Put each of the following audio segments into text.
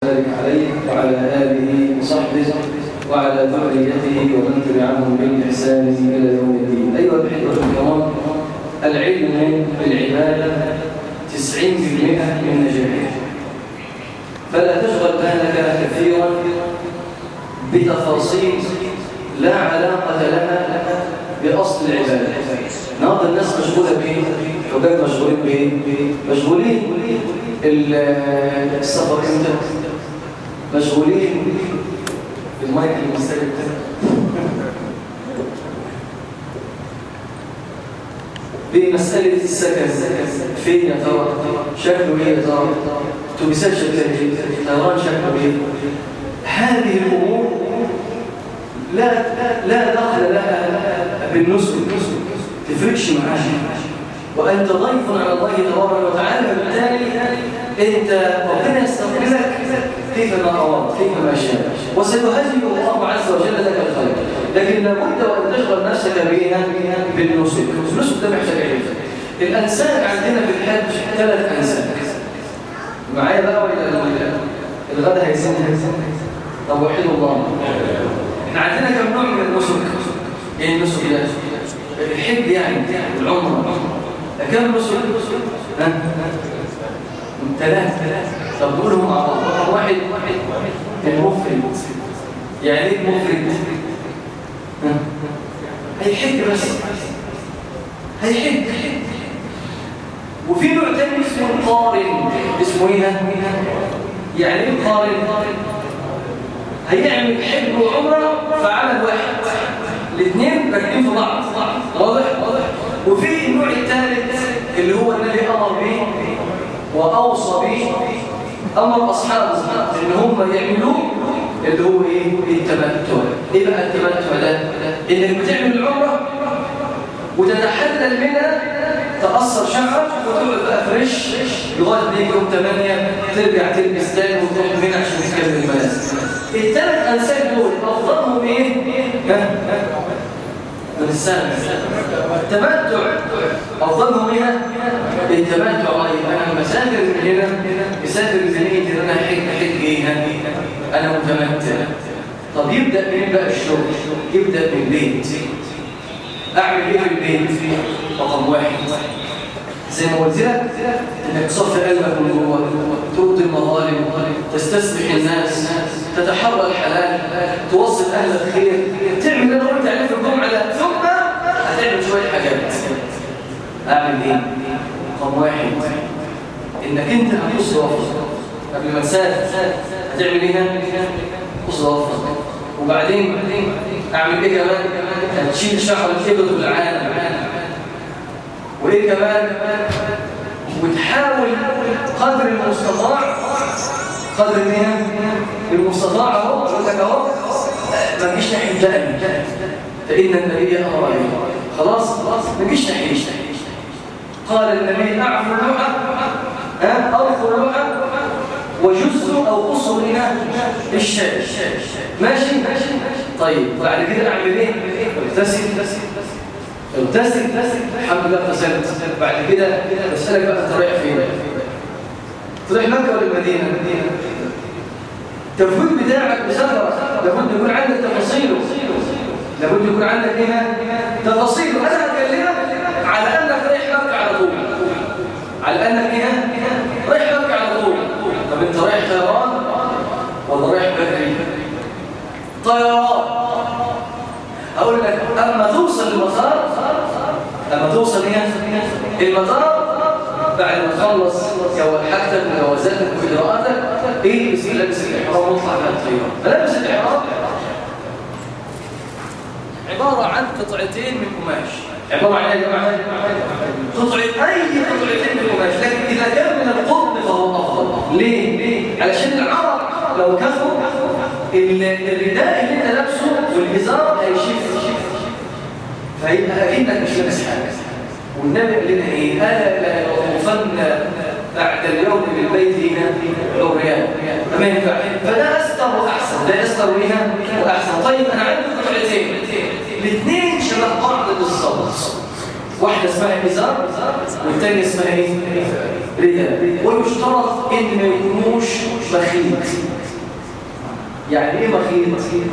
وبارك عليه وعلى آله وصحبه وعلى ذريته ومن تبعهم بالإحسان إلى يوم الدين أيها الأحبة الكرام العلم بالعبادة تسعين بالمئة من نجاحه فلا تشغل بالك كثيرا بتفاصيل لا علاقة لها بأصل العبادة النهارده الناس مشغولة بإيه؟ حجاج مشغولين بإيه؟ مشغولين السفر امتى؟ مشغولين بالمايك المستقبل بمسألة السكن فين يا ترى؟ شكله ايه يا ترى؟ اتوبيسات شكلها ايه؟ طيران شكله ايه؟ هذه الأمور لا لا دخل لها بالنسك تفرقش معاها وأنت ضيف على الله تبارك وتعالى بالتالي أنت ربنا يستقبلك كيفما أراد كيفما شاء وسيهدي الله عز وجل لك الخير لكن لابد وأن تشغل نفسك بها بالنسك النسك ده محتاج علم الأنساك عندنا في الحج ثلاث أنساك معايا بقى ولا الغدا هيزن طب وحيد الله احنا عندنا كم نوع من النسك ايه النسك ده الحج يعني العمره كم نسك ها ثلاث طب نقولهم مع بعض واحد المفرد يعني ايه المفرد هيحج بس هيحج وفي نوع تاني اسمه القارن اسمه ايه يعني ايه القارن هيعمل حج وعمره فعمل واحد الاثنين راكبين في بعض واضح واضح وفي النوع الثالث اللي هو الذي امر به واوصى به امر اصحابه ان هم يعملوه اللي هو ايه التمتع ايه بقى التمتع ده انك بتعمل العمره وتتحلل منها تقصر شعرك وتقعد بقى فريش لغايه ما يجي يوم 8 ترجع تلبس تاني وتروح منها عشان تكمل المناسك الثلاث انساك دول افضلهم ايه؟ من السنه التمتع افضلهم ايه؟ التمتع طيب انا مسافر من هنا مسافر بنيه ان انا احج احج ايه؟ انا متمتع طب يبدا منين بقى الشغل؟ يبدا من البيت اعمل ايه في البيت؟ رقم واحد زي ما قلت لك انك تصفي قلبك من جوه ترد المظالم تستسمح الناس تتحرى الحلال توصل اهل الخير تعمل اللي انا قلت عليه في الجمعه ثم هتعمل شويه حاجات اعمل ايه رقم واحد انك انت هتقص وفرك قبل ما تسافر هتعمل ايه قص وفرك وبعدين اعمل ايه كمان هتشيل شعر الابط بالعالم وايه كمان وتحاول قدر المستطاع قدر ايه المستطاع اهو اقول لك اهو ما تجيش ناحيه دقن فان النبي امر به خلاص خلاص ما تجيش ناحيه قال النبي اعفوا اللحى ها ارفوا اللحى وجزوا او قصوا الى الشاي ماشي ماشي طيب بعد كده اعمل ايه اغتسل اغتسل الحمد لله اغتسلت بعد كده بسالك بقى انت رايح فين تروح مكه ولا المدينه التفويض بتاعك بسفرك لابد يكون عندك تفاصيله لابد يكون عندك ايه تفاصيله انا هكلمك على انك رايح مكه على طول على انك ايه رايح مكه على طول طب انت رايح طيران ولا رايح بري طيران اقول لك اما توصل المطار اما توصل هنا المطار بعد ما تخلص حاجتك وجوازاتك واجراءاتك ايه بس لابس الاحرام واطلع على الطياره ملابس الاحرام عباره عن قطعتين من قماش عباره عن ايه يا جماعه قطعه اي قطعتين من قماش لكن اذا كان من القطن فهو افضل ليه ليه علشان العرب لو كفوا الرداء اللي انت لابسه والازار هيشف فهيبقى اكنك مش لابس حاجه والنبي قال لنا ايه الا لا يطوفن بعد اليوم بالبيت هنا عريان ما ينفعش فده استر واحسن ده استر هنا واحسن طيب انا عندي قطعتين الاثنين شبه بعض بالظبط واحده اسمها ازار والثانيه اسمها ايه رداء ويشترط ان ما يكونوش بخيل يعني ايه مخيط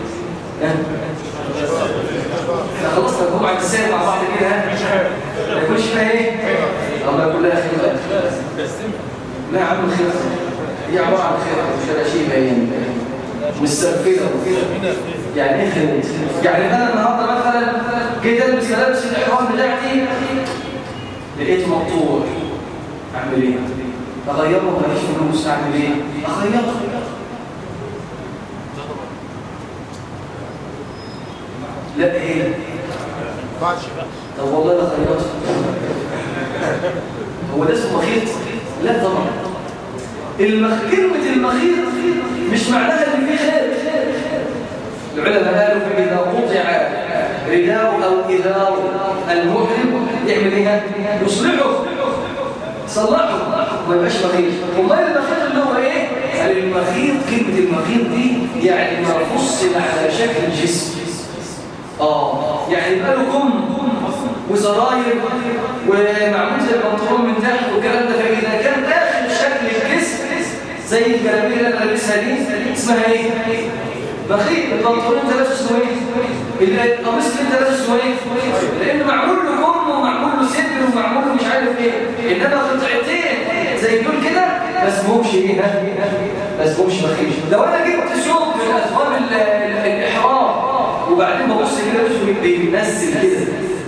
احنا خلصنا الجمعه الساعه مع بعض كده ها ما يكونش فيها ايه الله كلها خير لا يا عم خير هي عباره عن خير شراشيب باين مسترفله يعني ايه خير يعني انا النهارده مثلا جيت البس ملابس الاحرام بتاعتي لقيته مقطوع اعمل ايه اغيره مفيش فلوس اعمل ايه اغيره لا ايه طب والله لا خيرت هو ده اسمه مخيط لا طبعا المخ... كلمة المخيط مش معناها ان في خير العلماء قالوا فإذا قطع رداء أو إذار المحرم يعمل ايه؟ يصلحه صلحه ما يبقاش مخيط والله المخيط اللي هو ايه؟ قال المخيط كلمة المخيط دي يعني ما فصل على شكل الجسم اه يعني يبقى له كم وزراير ومعمول زي البنطلون من تحت والكلام ده فاذا كان داخل شكل الجسم زي الجلابيه اللي انا لابسها دي اسمها ايه؟ بخيل البنطلون انت لابسه اسمه ايه؟ القميص اللي انت لابسه اسمه ايه؟ لانه معمول له كم ومعمول له صدر ومعمول له مش عارف ايه انما قطعتين زي دول كده ما اسمهمش ايه؟ ما اسمهمش بخيل لو انا جبت ثوب من اثواب الاحرام وبعدين ببص كده وشه بينزل كده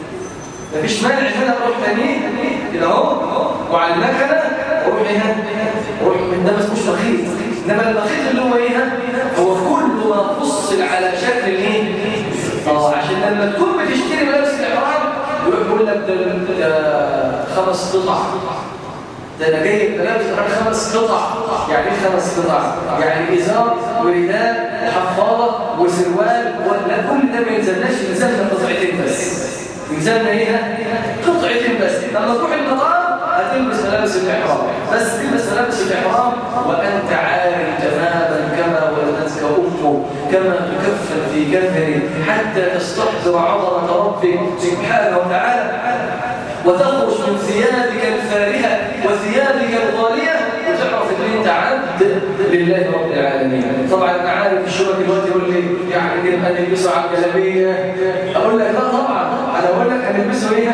مفيش مانع ان انا اروح تاني كده اهو وعلى المكنه اروح هنا اروح من ده ما اسموش مخيط انما المخيط اللي هو ايه هو كله منفصل على شكل الايه اه عشان لما تكون بتشتري ملابس الاحرام يروح يقول لك ده خمس قطع ده انا جايب ملابس الاحرام خمس قطع يعني ايه خمس قطع يعني ازار ورداء وحفاضه وسروال ولا كل ده ما يلزمناش يلزمنا قطعتين بس يلزمنا ايه قطعتين بس لما تروح المطار هتلبس ملابس الاحرام بس تلبس ملابس الاحرام وانت عارف تماما كما ولدتك امه كما تكفل في كفر حتى تستحضر عظمه ربك سبحانه وتعالى وتخرج من ثيابك الفارهه وثيابك الغاليه وتعرف ان انت عبد لله رب العالمين طبعا انا عارف الشباب دلوقتي يقول لي يعني نبقى نلبسه على الجلابيه اقول لك لا طبعا انا اقول لك هنلبسه ايه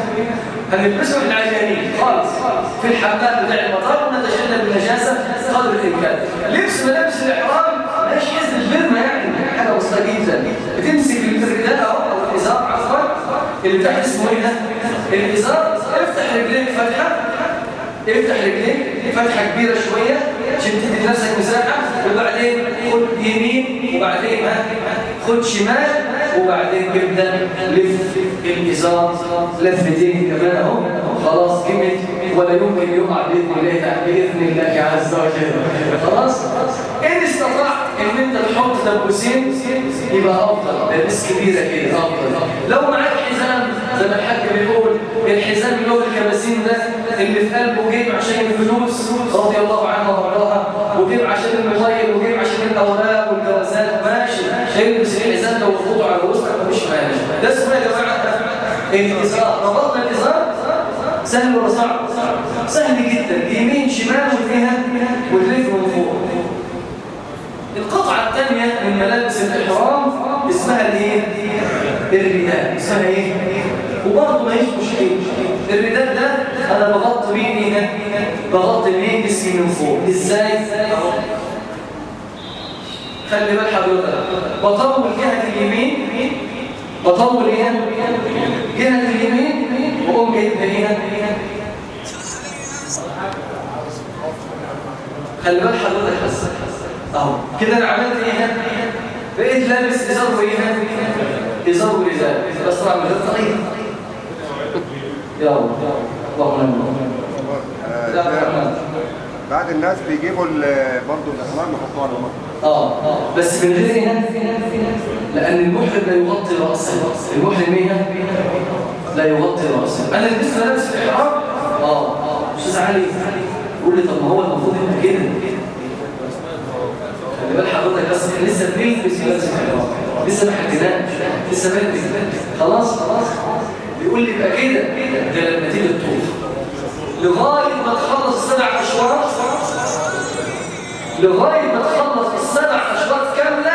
هنلبسه احنا عيانين خالص في الحمام بتاع المطار نتجنب النجاسه قدر الامكان لبس ملابس الاحرام مش حزن البرمه يعني حاجه بسيطه جدا بتمسك الرداء او الازار عفوا اللي تحت اسمه ايه ده الازار افتح رجليك فتحه افتح رجليك فتحه كبيره شويه عشان تدي لنفسك مساحه وبعدين خد يمين وبعدين خد شمال وبعدين ابدا لف الازار لفتين كمان اهو خلاص كمل ولا يمكن يقع باذن الله تعالى باذن الله عز وجل خلاص ان استطعت ان انت تحط دبوسين يبقى افضل لبس كبيره كده افضل لو معاك حزام زي ما الحاج بيقول الحزام اللي هو الكباسين ده اللي في قلبه جيب عشان الفلوس رضي الله عنها وارضاها وجيب عشان الموبايل وجيب عشان الاوراق والجوازات ماشي البس الحزام ده وخطوه على وسطك مفيش مانع ده اسمه يا جماعه الازار ربطنا الازار سهل ولا صعب سهل جدا يمين شمال وفيها وتلف من فوق القطعة الثانية من ملابس الإحرام اسمها الايه؟ الرداء اسمها ايه؟ وبرضه ما يشبه شيء الرداء ده أنا بغطي بيه ايه؟ بغطي بيه جسمي من فوق ازاي؟ خلي بال حضرتك بطول جهة اليمين بطول ايه؟ جهة اليمين وقوم جايبها ايه؟ خلي بال حضرتك بس اهو كده انا عملت ايه بقيت لابس ازار وايه ازار وازار بس طبعا من غير طريقه يلا اللهم بعد الناس بيجيبوا برضه الاحرام يحطوها على المطر اه اه بس من غير ايه لان المحرم لا يغطي راسه المحرم ايه لا يغطي راسه انا لبست لابس الاحرام اه اه استاذ علي قول لي طب ما هو المفروض انت كده خلي بال حضرتك بس احنا لسه بنلبس لابس الاحرام لسه ما حكيناش لسه بدري خلاص خلاص بيقول لي يبقى كده ده لما تيجي تطوف لغايه ما تخلص السبع اشواط لغايه ما تخلص السبع اشواط كامله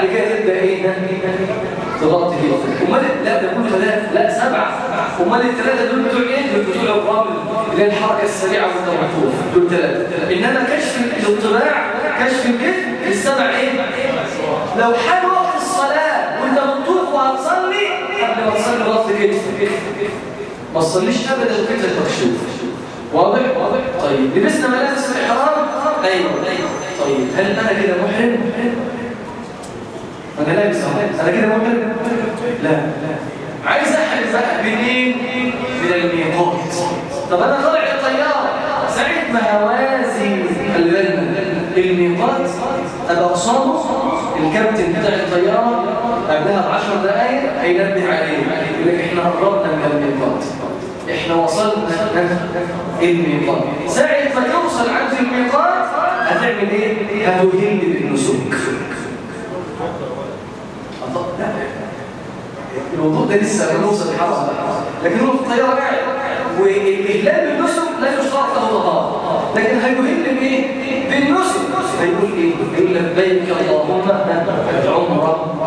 كده تبدا ايه تغطي كده امال لا ده كله ثلاثه لا سبعه امال الثلاثه دول بتوع ايه دول بتوع الرمل اللي هي الحركه السريعه والتوحيد دول ثلاثه انما كشف الاطلاع كشف الجسم السبع ايه لو حان وقت الصلاه وانت مطوف وهتصلي قبل ما تصلي غطي كتفك ما تصليش ابدا وكتفك مكشوف واضح واضح طيب لبسنا ملابس الاحرام ايوه طيب هل انا كده محرم انا لابس اهو انا كده محرم لا لا عايز احرم بقى منين من الميقات طب انا طالع الطياره ساعه ما هوازي خلي بالنا الميقات ابقى قصاده الكابتن بتاع الطياره قبلها ب 10 دقائق هينبه عليه يقول لك احنا قربنا من الميقات احنا وصلنا الميقات ساعة ما توصل عند الميقات هتعمل ايه؟ هتهل بالنسك لا الوضوء ده لسه بنوصل الحرم لكن هو في الطيارة قاعد والإهلال بالنسك لا يشترط له طهارة لكن هيهل بايه؟ بالنسك هيقول ايه؟ يقول لبيك اللهم عمرة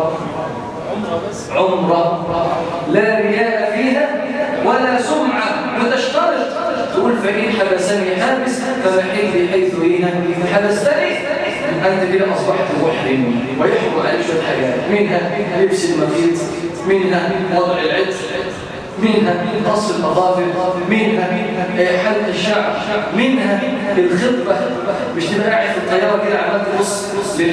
عمرة لا رياء فيها ولا سمعة وتشترط تقول فإن حبسني حابس فمحل حيث هنا حبستني أنت كده أصبحت محرم ويحرم عليك شوية حاجات منها لبس المخيط منها وضع العطر منها قص الأظافر منها حلق الشعر منها الخطبة مش تبقى قاعد في الطيارة كده عمال تبص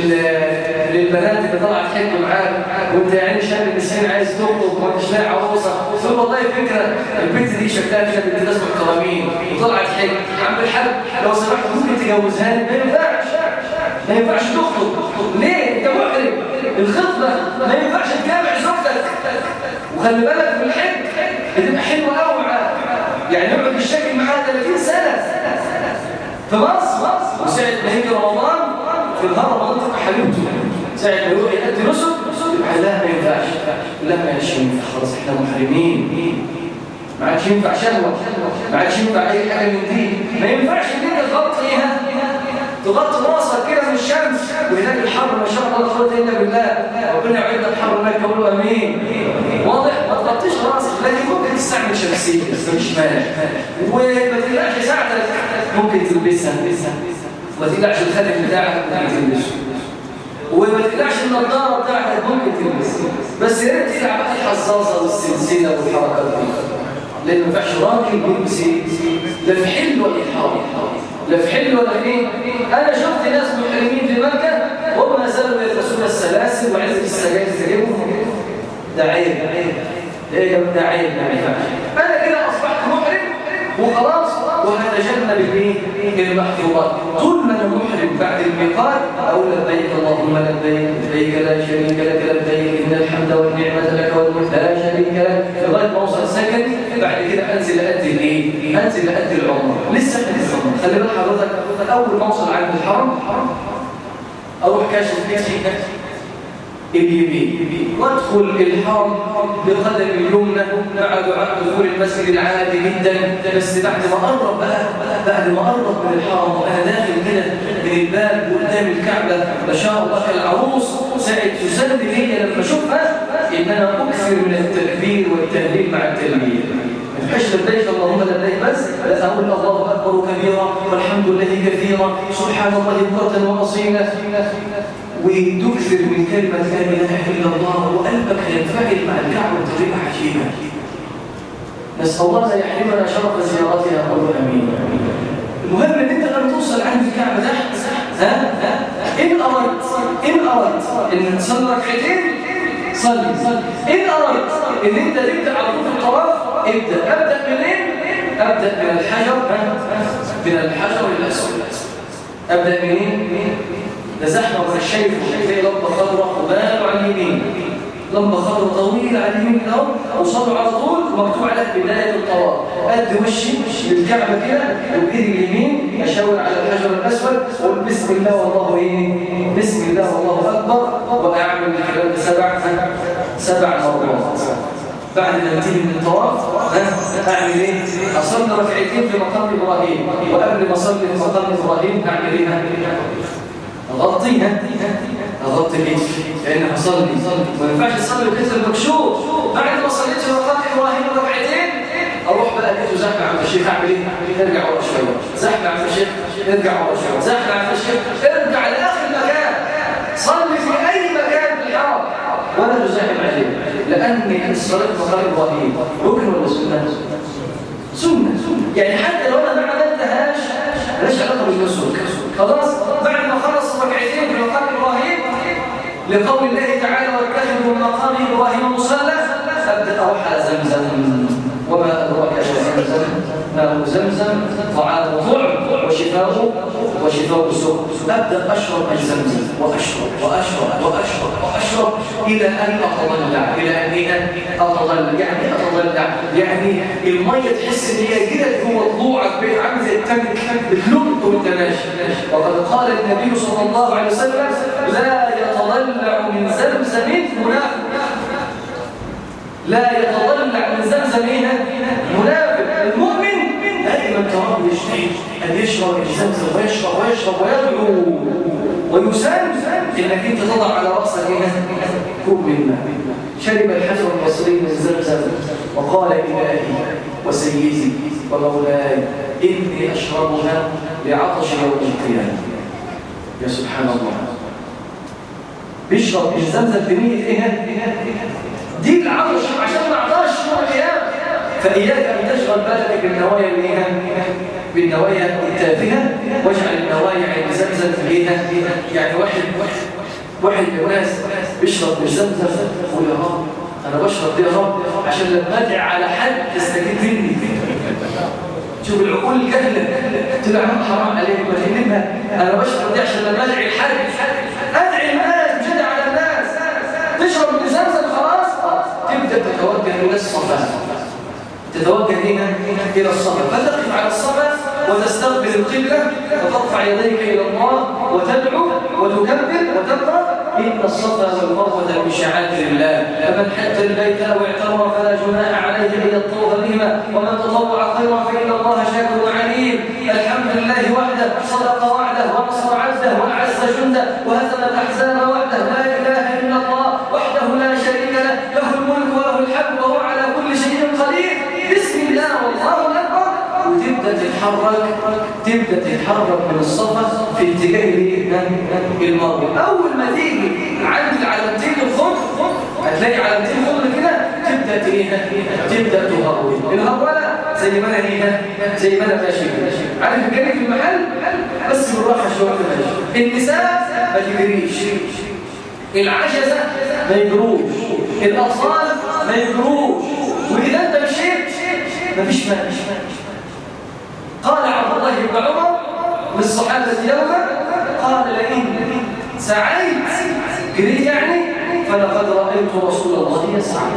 للبنات اللي طلعت تحب معاك وانت يعني شاب مسكين عايز تخطب وما انتش لاقي عروسه تقول والله فكره البنت دي شكلها كده بنت ناس محترمين وطلعت تحب عم الحاج لو سمحت ممكن تجوزها لي ما ينفعش ما ينفعش تخطب ليه انت محرم الخطبه ما ينفعش تجامع زوجتك وخلي بالك في الحج بتبقى حلوه قوي يعني يقعد الشكل معاها 30 سنه في مصر وساعه ما يجي رمضان في الهرم رمضان تبقى حبيبته ساعه ما يروح يأدي نسك يبقى لا ما ينفعش لا ما ينفع خلاص احنا محرمين ما عادش ينفع شهوه ما عادش ينفع اي حاجه من دي ما ينفعش ان انت تغطيها تغطي راسك كده من الشمس وهناك الحر ما شاء الله لا قوه الا بالله ربنا يعيدنا الحر هناك قولوا امين واضح ما تغطيش راسك لكن ممكن تستعمل شمسيه بس مش مانع وما تقلقش ساعتك ممكن تلبسها وما تقلقش الخاتم بتاعك ممكن تلبسه وما تقلقش النضاره بتاعتك ممكن تلبسها بس يا ريت تلعب الحظاظه والسلسله والحركات دي لان ما ينفعش راجل يلبس لا في حل ولا في حرام لا في حل ولا في ايه انا شفت ناس محرمين في مكه وهم ما زالوا يلبسون السلاسل وعزة السجاير تجيبهم ده عيب ايه يا ده عيب ما ينفعش انا كده اصبحت محرم وخلاص وهتجنب الايه المحظورات طول ما انا محرم بعد الميقات اقول لبيك اللهم لبيك لبيك لا شريك لك لبيك ان الحمد والنعمه لك والملك لا شريك لك لغايه ما اوصل سكن بعد كده انزل ادي الايه انزل ادي العمره لسه احنا لسه خلي بال حضرتك اول ما اوصل عند الحرم اروح كاشف كتفي اليمين وادخل الحرم بقدم اليمنى مع دعاء دخول المسجد العادي جدا بس بعد ما قرب بقى بعد ما قرب من الحرم وانا داخل كده من الباب قدام الكعبه بشار الله العروس ساعه يسلم لي لما اشوفها ان انا اكثر من التكبير والتهليل مع التلبيه مش لبيك اللهم لبيك بس لا اقول الله اكبر كبيرا والحمد لله كثيرا سبحان الله بكره واصيلا وتكثر من كلمة لا إله إلا الله وقلبك ينفعل مع الكعبة بطريقة عجيبة نسأل الله لا يحرمنا شرف زيارتها قولوا أمين المهم ان انت لما توصل عند الكعبة تحت ها ان اردت ان اردت ان تصلي ركعتين صلي ان اردت ان انت تبدا على طول في الطواف ابدا ابدا منين ابدا من الحجر من الحجر الاسود ابدا منين ده زحمه ولا شايفه تلاقي لمبه خضراء وبان على اليمين لمبه خضراء طويله على اليمين اهو وصلوا على طول ومكتوب عليها بدايه الطواف قد وشي للكعبه كده وبايدي اليمين اشاور على الحجر الاسود واقول بسم الله والله ايه بسم الله والله اكبر واعمل الكلام ده سبع سبع مرات بعد ما انتهي من الطواف اعمل ايه اصلي ركعتين في مقام ابراهيم وقبل ما اصلي في مقام ابراهيم اعمل ايه اغطيها نظرت كتفي لان هصلي ما ينفعش تصلي وكتفك مكشوف بعد ما صليت في مقام ابراهيم ركعتين اروح بقى لقيته زحمه عم الشيخ اعمل ايه؟ ارجع ورا شويه زحمه عم الشيخ ارجع ورا شويه زحمه عم الشيخ ارجع لاخر مكان صلي في اي مكان في الحرم ولا تزاحم عليه لان الصلاه مقام ابراهيم ركن ولا سنه؟ سنه يعني حتى لو انا ما عملتهاش مالهاش علاقه بالنسك خلاص بعد ما خلص ركعتين في مقام ابراهيم لقول الله تعالى واتخذوا من مقام ابراهيم مصلى ابدا اروح على زمزم وما ادراك ما زمزم ماء زمزم طعام طعم وشفاء وشفاء السوء ابدا اشرب من زمزم واشرب واشرب واشرب واشرب الى ان اتضلع الى ان إيه؟ اتضلع يعني إيه اتضلع يعني الميه تحس ان هي كده جوه ضلوعك بقت عامل زي التانك بتلق وانت ماشي وقد قال النبي صلى الله عليه وسلم لا يتضلع من زمزم منافق لا يتضلع من زمزم إيه؟ منافق المؤمن دائما تراه يجتهد ان يشرب الزمزم ويشرب ويشرب ويدعو ويسام انك انت تضع على راسك ايه كوب من ماء شرب الحجر البصري من زمزم وقال الهي وسيدي ومولاي اني اشربها لعطش يوم القيامه يا سبحان الله بيشرب من زمزم بنيه ايه دي العطش عشان ما عطاش يوم القيامه فإياك أن تشغل بالك بالنوايا اللي بالنوايا التافهة واجعل النوايا عند زمزم فيها يعني واحد واحد من الناس بيشرب من زمزم يقول يا رب أنا بشرب دي يا رب عشان لما أدعي على حد تستجيب مني شوف العقول الجهلة تبقى عم حرام عليك ما تهمها أنا بشرب دي عشان لما أدعي لحد أدعي الناس مش أدعي على الناس تشرب من زمزم خلاص تبدأ تتوجه إلى الصفا تتوجه هنا إلى الصفا فتقف على الصفا وتستقبل القبلة وترفع يديك إلى الله وتدعو وتكبر وتقرأ إن الصفا والمروة من شعائر الله فمن حج البيت أو اعتمر فلا جناح عليه أن يطوف بهما ومن تطوع خيرا فإن الله شاكر عليم الحمد لله وحده صدق وعده ونصر عبده وأعز جنده وهزم الأحزاب وحده لا إله إلا الله وحده لا شريك له له الملك وله الحمد وهو على كل شيء قدير بسم الله والله أكبر وتبدأ تتحرك تبدأ تتحرك من الصفا في اتجاه المغرب أول ما تيجي عند العلامتين الخضر هتلاقي علامتين خضر كده تبدأ تيها تبدأ تهرول الهرولة زي ما انا هنا زي ما انا ماشي عارف الجري في المحل بس بالراحة شوية ماشي النساء ما تجريش العجزة ما يجروش الأطفال ما يجروش وإذا أنت مشيت مفيش مانع قال عبد الله بن عمر للصحابة يوما قال لئن سعيت جريت يعني فلقد رأيت رسول الله يسعى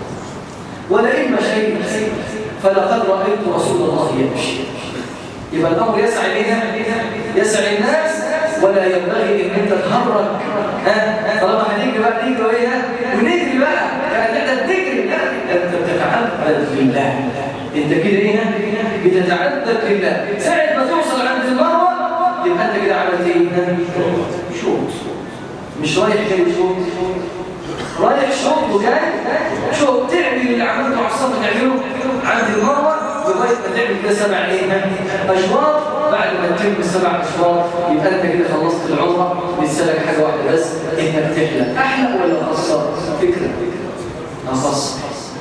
ولئن مشيت فلقد رأيت رسول الله يمشي يبقى الأمر يسعى لنا يسعى الناس ولا ينبغي ان انت تهرج ها طالما هنيجي بقى نيجي وايه ونجري بقى كان انت بتجري لا انت بتتعبد لله انت كده ايه بتتعبد لله ساعه ما توصل عند المروه يبقى انت كده عملت ايه شوط مش رايح جاي شوط رايح شوط وجاي شوط تعمل اللي عملته على الصف تعمله عند المروه لغايه ما تعمل كده سبع ايه اشواط بعد ما تتم السبع اشواط يبقى انت كده خلصت العمره لسه لك حاجه واحده بس انك تحلق احلق ولا اخصر فكره اخصر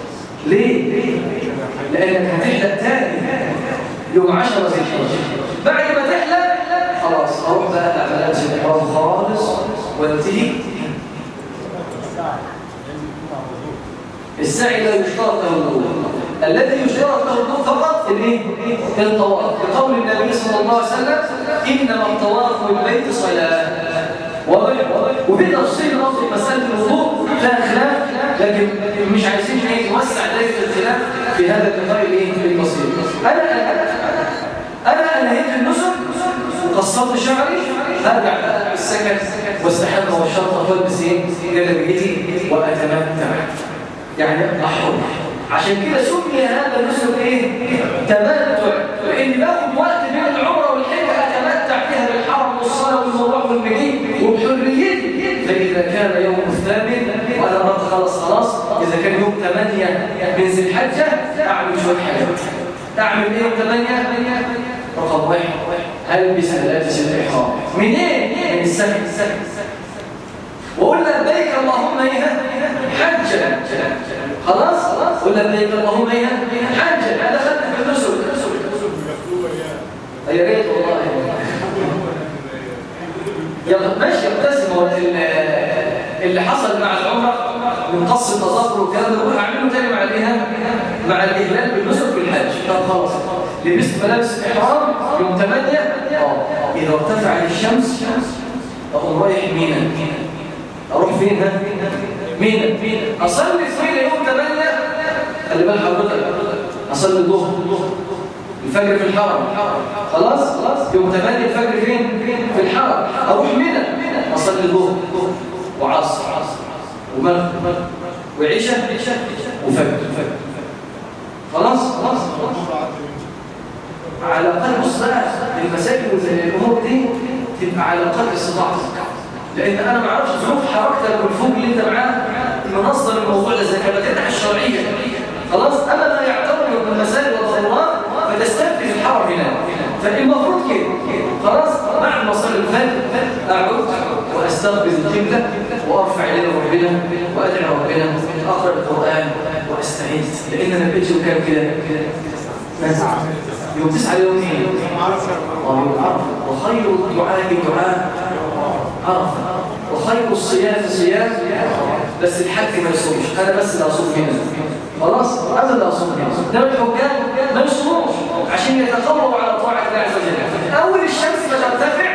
ليه لانك هتحلق تاني يوم 10 ذي الحجه بعد ما تحلق خلاص اروح بقى اعمل الاحرام خالص وانتهي السعي لا يشترط له الوضوء الذي يشترط له الوضوء فقط الايه الطواف بقول النبي صلى الله عليه وسلم انما الطواف بالبيت صلاه واضح وفي تفصيل برضه مساله الوضوء فيها خلاف لكن مش عايزين ايه نوسع دايره الخلاف في هذا اللقاء الايه البسيط انا انا انهيت النسك وقصرت شعري ارجع بقى السكن واستحمى والشرطه والبس ايه جلابيتي واتمتع يعني احرم عشان كده سمي هذا النسك ايه تمتع لان باخد وقت بين العمره والحجه اتمتع فيها بالحرم والصلاه والمروح والمجيء وبحريتي فاذا إذا كان يوم الثامن وأنا قلت خلاص خلاص إذا كان يوم 8 من ذي الحجة أعمل شوية حاجات أعمل إيه يوم 8 رقم واحد ألبس ملابس الإحرام منين؟ من السبت وقول لبيك اللهم إيه حجة خلاص؟ قول لبيك اللهم إيه حجة هذا خدت في النسل يا ريت والله يلا ماشي ابتسم هو اللي حصل مع العمره من قص التظاهر والكلام ده هعمله تاني مع الايه مع الاهلال بالنسك في الحج طب خلاص لبست ملابس الاحرام يوم 8 اه اذا ارتفعت الشمس اقوم رايح مينا اروح فين ها مينا اصلي في مينا يوم 8 خلي بال حضرتك اصلي الظهر الفجر في الحرم خلاص خلاص يوم 8 الفجر فين في الحرم اروح منى اصلي الظهر وعصر ومغرب وعشاء وفجر خلاص خلاص على قدر بص بقى المساجد والامور دي تبقى على قدر استطاعتك لان انا ما اعرفش ظروف حركتك والفوق اللي انت معاه منظم الموضوع ده زي كما الشرعيه خلاص اما ما يعتبر من المساجد والضرورات فتستفتي في الحرم هنا فالمفروض كده خلاص بعد ما اصلي الفجر اعود واستقبل القبله وارفع الى ربنا وادعي ربنا اقرا القران واستعيذ لان انا بقيت كام كده يوم تسعة يوم ايه؟ يوم عرفه وخير الدعاء دعاء عرفه وخير الصيام صيام بس الحج ما يصومش انا بس اللي اصوم هنا خلاص انا اللي اصوم هنا ده الحجاج ما يصوموش عشان يتقربوا على طاعه الله عز وجل اول الشمس ما ترتفع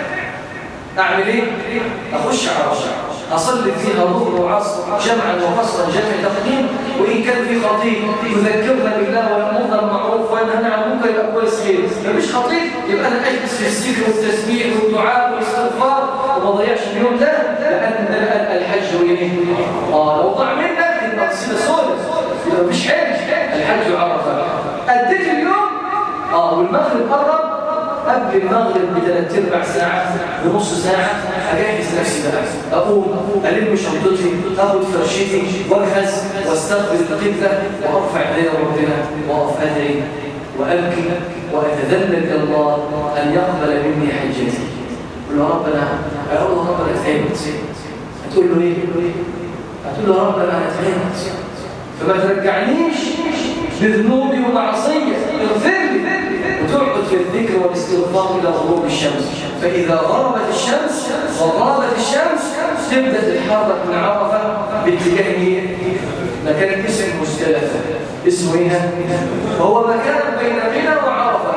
اعمل ايه اخش على الشعر أصلي فيها ظهر وعصر جمعا وقصرا جمع تقديم وإن كان في خطيب يذكرنا بالله ويأمرنا بالمعروف وينهانا عن المنكر يبقى كويس خير مفيش خطيب يبقى أنا أجلس في الذكر والتسبيح والدعاء والاستغفار وما ضيعش اليوم ده لأن الحج وينه آه لو ضاع منك تبقى تصير سودة يبقى مفيش حج الحج عرفة أديت اليوم آه والمغرب قرب قبل المغرب بثلاث ارباع ساعه بنص ساعه اجهز نفسي بقى اقوم الم شنطتي اخد فرشتي واجهز واستقبل القبله وارفع يدي ربنا واقف ادعي وابكي واتذلل الى الله ان يقبل مني حجتي اقول له رب انا اقول له رب انا تعبت هتقول له ايه هتقول له رب انا تعبت فما ترجعنيش بذنوبي ومعصيه اغفر لي وتقعد في الذكر والاستغفار إلى غروب الشمس فإذا غربت الشمس وغابت الشمس تبدأ تتحرك من عرفة باتجاه مكان اسم مزدلفة اسمه ايه؟ وهو مكان بين منى وعرفة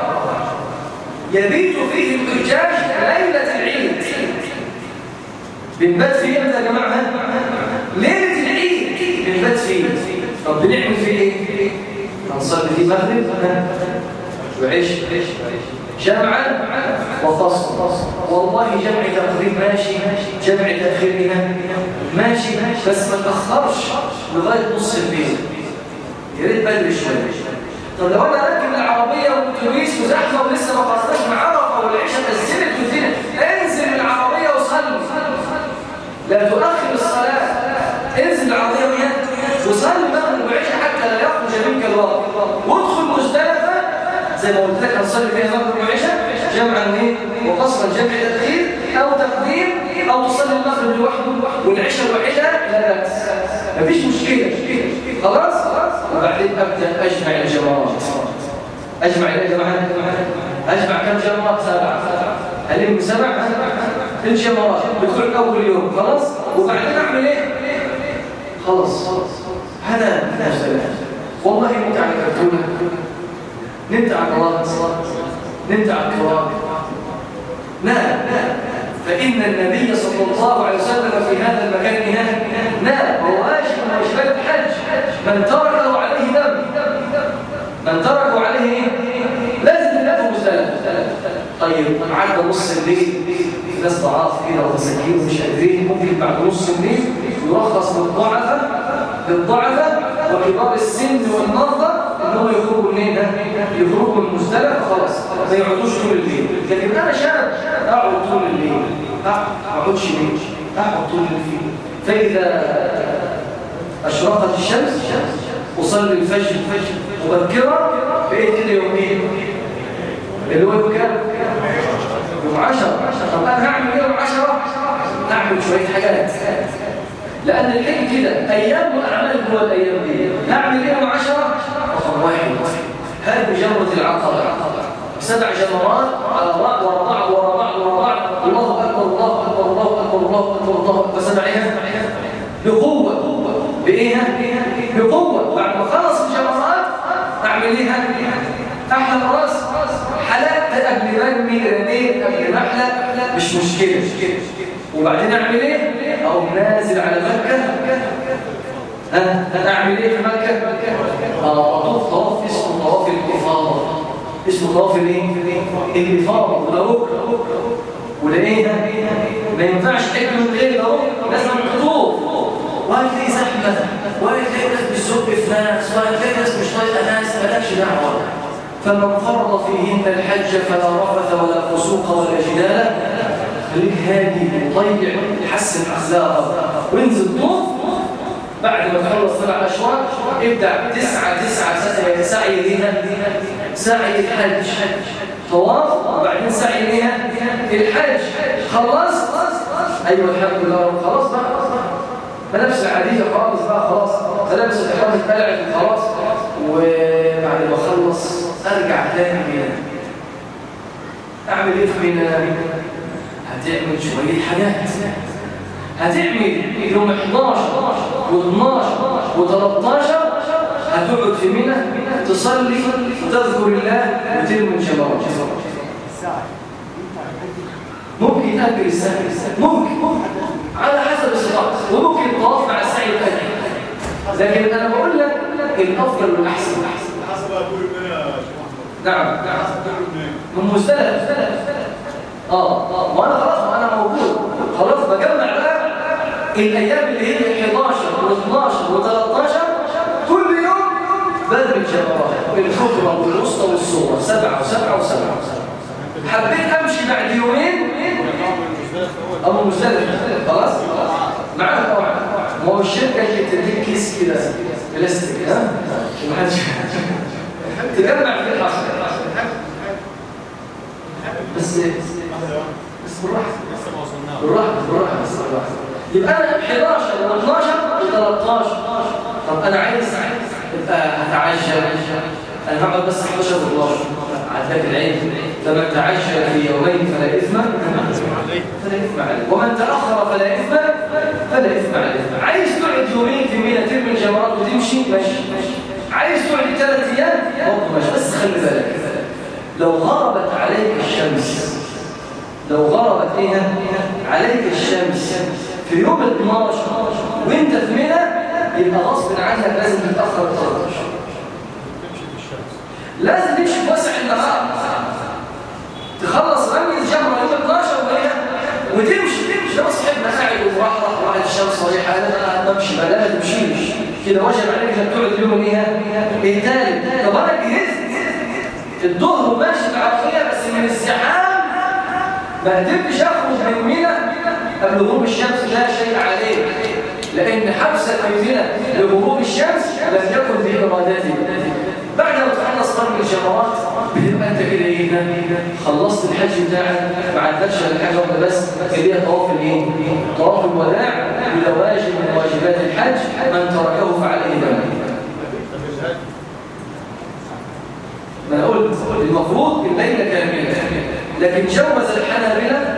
يبيت فيه الحجاج ليلة العيد بنبات فيه امتى يا جماعة؟ ليلة العيد بنبات فيه طب بنعمل فيه ايه؟ هنصلي فيه مغرب وعيش جمعا وفصل والله جمع تقريب ماشي جمع تأخير ماشي بس ما تأخرش لغاية نص الليل يا ريت بدري شوية طب لو انا راكب العربية والاتوبيس وزحمة ولسه ما خرجناش من عرفة والعيشة نزلت والدنيا انزل العربية وصلي لا تؤخر الصلاة انزل العربية ويد وصلي مغرب وعيشة حتى لا يخرج منك الوقت وادخل مزدلفة زي ما قلت لك هنصلي فيها مغرب وعشاء جمعا ايه وقصرا جمع تاخير او تقديم او تصلي المغرب لوحده والعشاء الوحيده لا باس مفيش مشكله خلاص وبعدين ابدا اجمع الجمرات اجمع ايه يا جماعه اجمع كم جمره سبعه الم سبع الجمرات بدخل اول يوم خلاص وبعدين اعمل ايه خلاص هذا والله متعه كرتونه نمت على الرابط نمت على التراب لا لا فإن النبي صلى الله عليه وسلم في هذا المكان هنا لا هو واجب من واجبات الحج من تركه عليه دم من تركه عليه ايه؟ لازم تلاقيه مزدلف طيب عدى نص الليل في ناس ضعاف كده ومساكين ومش قادرين ممكن بعد نص الليل يرخص للضعفاء للضعفاء وكبار السن والمرضى انهم يخرجوا منين ده يخرجوا من المزدلف خلاص ما يقعدوش طول الليل لكن انا شاب اقعد طول الليل ما اقعدش ليه اقعد طول الليل فيه فاذا اشرقت الشمس اصلي الفجر مبكرا بقيت كده يومين اللي هو يوم كام؟ يوم 10 طب انا هعمل ايه يوم 10 هعمل شويه حاجات لان الحين كده ايام واعمال جوه الايام دي هعمل ايه يوم 10 رقم واحد هذه جمره العقبه سبع جمرات على بعض ورا بعض ورا بعض ورا بعض الله اكبر الله اكبر الله اكبر الله اكبر الله اكبر سبعها بقوه بايه بقوه بعد ما خلص الجمرات اعمل ايه احلق راس حلقت قبل ما ارمي رميت قبل ما احلق مش مشكله وبعدين اعمل ايه او نازل على مكه ها اعمل ايه في مكه اه اطوف طواف اسمه طواف الافاضه اسمه طواف الايه الافاضه وده ركن وده ايه ده ما ينفعش تاكل من غير ده ركن لازم تطوف وهتلاقي زحمه وهتلاقي ناس بتزق في ناس وهتلاقي ناس مش طايقه ناس مالكش دعوه فمن فرض فيهن الحج فلا رفث ولا فسوق ولا جدال خليك هادي مطيع حسن اخلاقك وانزل طوف بعد ما تخلص سبع اشواط ابدا تسعى تسعى سعي ليها سعي الحج طواف وبعدين سعي ليها الحج خلص ايوه الحمد لله خلاص بقى ملابس العاديه خالص بقى خلاص ملابس الاحرام اتقلعت خلاص وبعد ما اخلص ارجع تاني منى اعمل ايه في منى هتعمل شويه حاجات هتعمل يوم 11 و12 و13 هتقعد في منى تصلي وتذكر الله وترمي الجمرات ممكن يتأجل الساعة ممكن على حسب استطاعتك وممكن الطواف مع السعي الأجل لكن أنا بقول لك الأفضل والأحسن حسب أقول منها نعم من مزدلف اه اه وانا خلاص ما انا موجود خلاص بجمع بقى الايام اللي هي 11 و12 و13 كل يوم برمي الجمرات الكبرى والوسطى والصغرى سبعه وسبعه وسبعه حبيت امشي بعد يومين ابو مزدلف خلاص معاك طبعا ما هو الشركه اللي بتديك كيس كده بلاستيك ها ومحدش تجمع في الحصر بس بس بالراحه لسه ما وصلناش بالراحه بالراحه بس بالراحه يبقى انا 11 و12 و13 طب انا عايز يبقى هتعجل انا هقعد بس 11 و12 عداك العيد فمن تعجل في يومين فلا اثم فلا اثم عليه ومن تاخر فلا اثم فلا اثم عليه عايز تقعد يومين في مينا ترمي الجمرات وتمشي ماشي عايز تقعد ثلاث ايام برضه ماشي بس خلي بالك لو غربت عليك الشمس لو غربت ايه عليك الشمس في يوم ال 12 وانت في منى يبقى غصب عنك لازم تتاخر 13 تمشي في الشمس لازم تمشي في وسع النهار تخلص رمي الجمره يوم 12 وهي وتمشي تمشي ده صاحبنا قاعد ومرحرح وراحت الشمس رايحه انا بمشي بقى لا ما تمشيش كده واجب عليك انك تقعد اليوم الايه الثالث طب انا جهزت الظهر ماشي العربيه بس من الزحام ما قدرتش اخرج من منى قبل غروب الشمس لا شيء عليه لان حبسك في منى لغروب الشمس لم يكن بارادتي بعد ما تخلص رمي الجمرات بتبقى انت كده ايه خلصت الحج بتاعك ما عندكش غير حاجه واحده بس اللي هي طواف الايه؟ طواف الوداع وده واجب من واجبات الحج من تركه فعليه ذنب ما انا قلت المفروض الليله كامله لكن جوز الحنابلة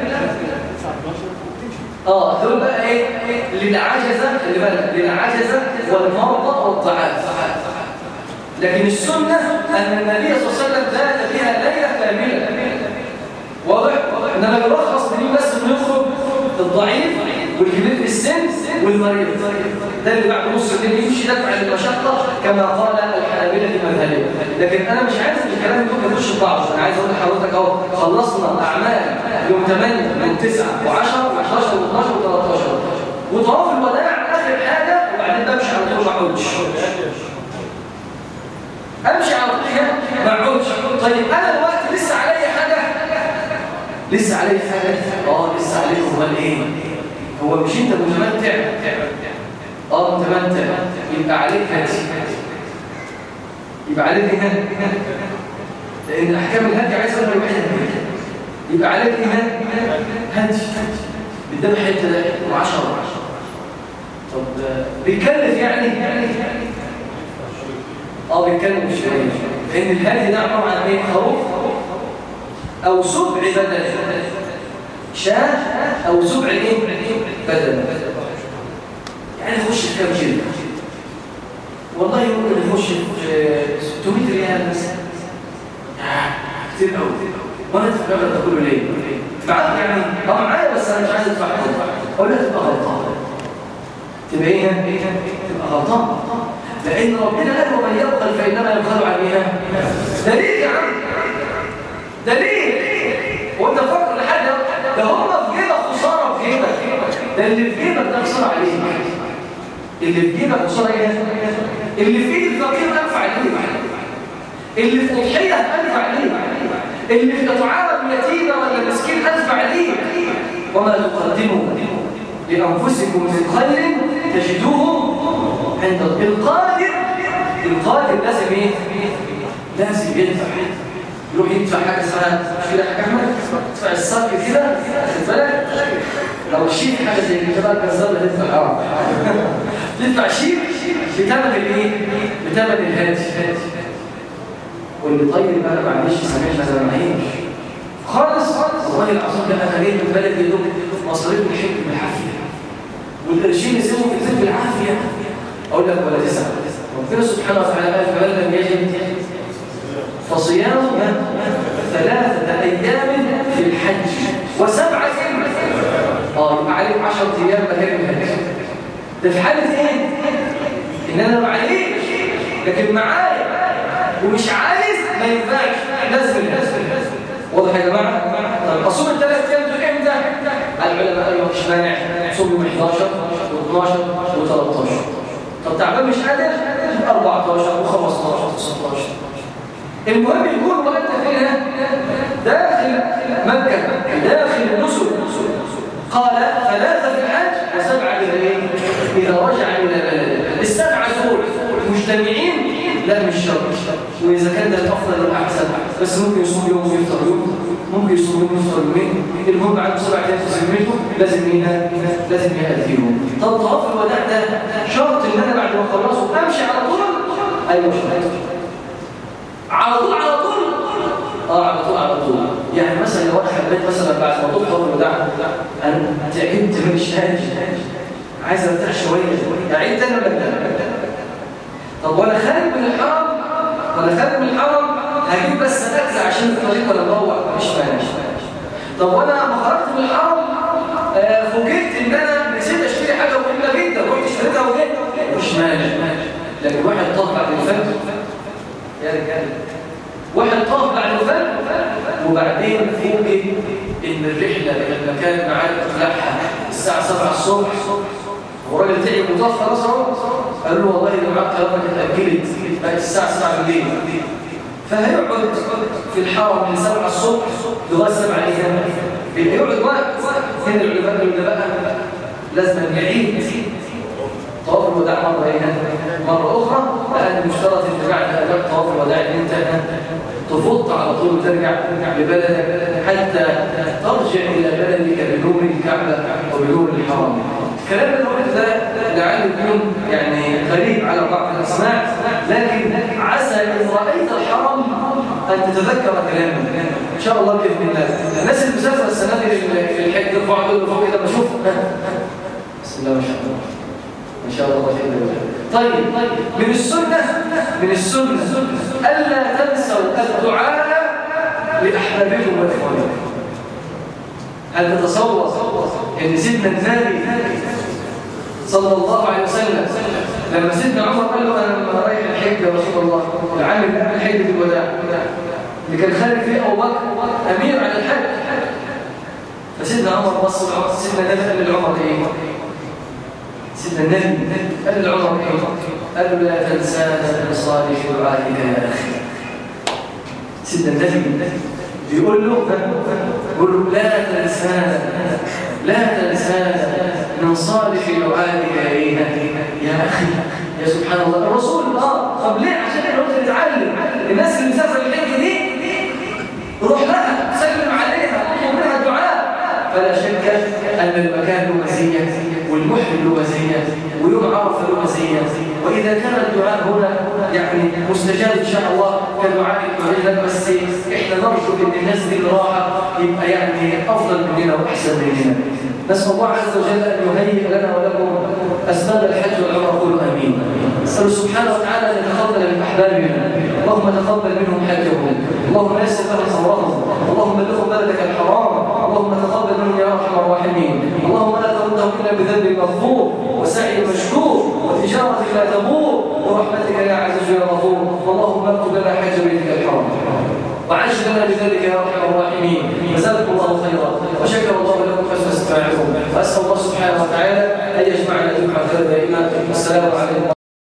اه دول بقى ايه للعجزه اللي بالك للعجزه والمرضى والضعاف لكن السنه ان النبي صلى الله عليه وسلم ذات بها ليله كامله واضح انما يرخص لمين بس انه يخرج الضعيف والكبير في السن والمريض ده اللي بعد نص الليل يمشي دفع للمشقه كما قال الحنابلة في مذهبهم لكن انا مش عايز الكلام يكون يخش في بعض انا عايز اقول لحضرتك اهو خلصنا اعمال يوم 8 من 9 و10 و11 و12 و13 وطواف الوداع اخر حاجه وبعدين بمشي على طول ما اقعدش امشي على طول كده ما اقعدش طيب انا دلوقتي لسه عليا حاجه لسه عليا حاجه اه لسه عليا امال ايه هو مش انت متمتع اه متمتع يبقى عليك هدي يبقى عليك هدي لان احكام الهدي عايز اقول الوحيده يبقى عليك ايمان هدي بالذبح انت ده وعشرة طب آه، بيكلف يعني اه بيتكلم شويه لان الهدي ده عباره عن ايه خروف او سبع بدل شاة او سبع ايه بدل يعني يخش في كام كيلو والله ممكن يخش في 600 ريال مثلا آه، كتير قوي وانا ادفع المبلغ ده كله ليه؟ معاك يعني اه معايا بس انا مش عايز ادفع اقول لها تبقى غلطان تبقى ايه؟ تبقى غلطان لان ربنا قال ومن يبخل فانما يبخل عن ايه؟ دليل يا عم دليل وانت فاكر لحد ده هم في جيبك خساره في جيبك ده اللي في جيبك ده خساره عليك اللي في جيبك خساره ايه؟ اللي في ايد الفقير انفع عليك اللي في اضحيه انفع عليك اللي في اطعام يتيمه ولا مسكين انفع عليك وما تقدموا لانفسكم من خير تجدوه عند القادر القادر لازم ايه؟ لازم يدفع يروح يدفع حاجه اسمها مش كده يا حاج احمد تدفع الصك كده خد بالك لو شيك حاجه زي كده بقى الجزار اللي تدفع اه تدفع شيك بثمن الايه؟ بثمن الهاتف واللي طيب بقى معلش سامحنا انا معيش خالص والله العظيم ده انا جاي من بلد يدوب مصاريف الحج بالعافيه والقرشين يسيبوا في الزيت بالعافيه اقول لك ولا تسعه ربنا سبحانه وتعالى قال فمن لم يجد فصيام ثلاثة أيام في الحج وسبعة اه يبقى عليك 10 أيام مكان الحج ده في حالة إيه؟ إن أنا معيش لكن معايا ومش عايز ما ينفعش لازم لازم واضح يا جماعة؟ طب أصوم الثلاث أيام دول إمتى؟ العلماء قالوا مفيش مانع صوم يوم 11 و12 و13 طب تعبان مش قادر 14 و15 و16 المهم يكون وانت فيها داخل مكة داخل نسك قال ثلاثة في الحج وسبعة إذا إيه؟ إذا رجع إلى بلده السبعة دول مجتمعين لا مش شرط وإذا كان ده الأفضل والأحسن بس ممكن يصوم يوم ويفطر يوم ممكن يصوم يوم ويفطر يومين المهم عنده سبعة أيام في ذمته لازم هنا لازم يأتيهم طب طواف الوداع ده شرط إن أنا بعد ما أخلصه أمشي على طول أيوه شرط على طول على طول اه على طول على طول يعني مثلا لو انا حبيت مثلا بعد ما تطلع الوداع انا تعبت مش قادر عايز ارتاح شويه اعيد تاني ولا لا طب وانا خارج من الحرم وانا خارج من الحرم هجيب بس اكل عشان الطريق ولا اروح مش مانع طب وانا لما خرجت من الحرم آه فوجئت ان انا نسيت اشتري حاجه مهمه جدا رحت اشتريتها وجيت مش مانع لكن واحد طلع بعد الفجر يا رجال واحد طاف بعد الفجر وبعدين فوجئ ان الرحله الى المكان معاه تطلعها الساعه 7 الصبح وراجل تعب وطاف خلاص اهو قال له والله اللي معاك طيارتك اتاجلت بقت الساعه 7 بالليل فهيقعد في الحرم من 7 الصبح لغايه 7 ايام بيقعد وقت هنا العلماء قالوا بقى لازم يعيد طواف الوداع مرة ايه مرة أخرى لأن مشترط أنت بعد أداء طواف الوداع أن أنت تفض على طول وترجع لبلدك حتى ترجع إلى بلدك بنور الكعبة وبنور الحرام الكلام اللي قلت ده لعله يكون يعني غريب على بعض الأسماع لكن عسى إن رأيت الحرم أن تتذكر كلامه إن شاء الله بإذن الله الناس اللي مسافرة السنة دي للحج يرفعوا دول فوق إذا بشوف بسم الله ما شاء الله إن شاء الله خير طيب من السنة من السنة ألا تنسوا الدعاء لأحبابكم وإخوانكم هل تتصور أن سيدنا النبي صلى الله عليه وسلم لما سيدنا عمر قال له أنا رايح الحج يا رسول الله العامل قبل حجة الوداع اللي كان خارج فيه أبو بكر أمير على الحج فسيدنا عمر بص سيدنا النبي قال لعمر إيه سيدنا النبي قال لعمر قال له لا تنسانا من صالح دعائك يا اخي سيدنا النبي بيقول له بيقول له لا تنسانا لا تنسانا من صالح دعائك إلينا يا أخي يا سبحان الله الرسول اه طب ليه عشان احنا قلت نتعلم الناس اللي مسافره الحج دي روح لها سلم عليها اطلب منها الدعاء فلا شك ان المكان له مزيه والمحرم له مزيه ويوم عرفه له مزيه واذا كان الدعاء هنا يعني مستجاب ان شاء الله كدعاء العلم بس احنا نرجو ان الناس دي اللي راحه يبقى يعني افضل مننا واحسن مننا نسال الله عز وجل ان يهيئ لنا ولكم اسباب الحج والعمره قولوا امين نسال سبحانه وتعالى ان يتقبل من احبابنا اللهم تقبل منهم حجهم اللهم يسر لهم امرهم اللهم بلغهم بلدك الحرام اللهم تقبل منهم يا ارحم الراحمين اللهم لا تردهم الا بذنب مغفور وسعي مشكور وتجاره لا تبور برحمتك يا عز وجل غفور اللهم اكتب لنا حج بيتك الحرام وعجل لنا بذلك يا ارحم الراحمين جزاكم الله خيرا وشكر الله لكم حسن استماعكم واسال الله سبحانه وتعالى ان يجمعنا جمعه دائما والسلام عليكم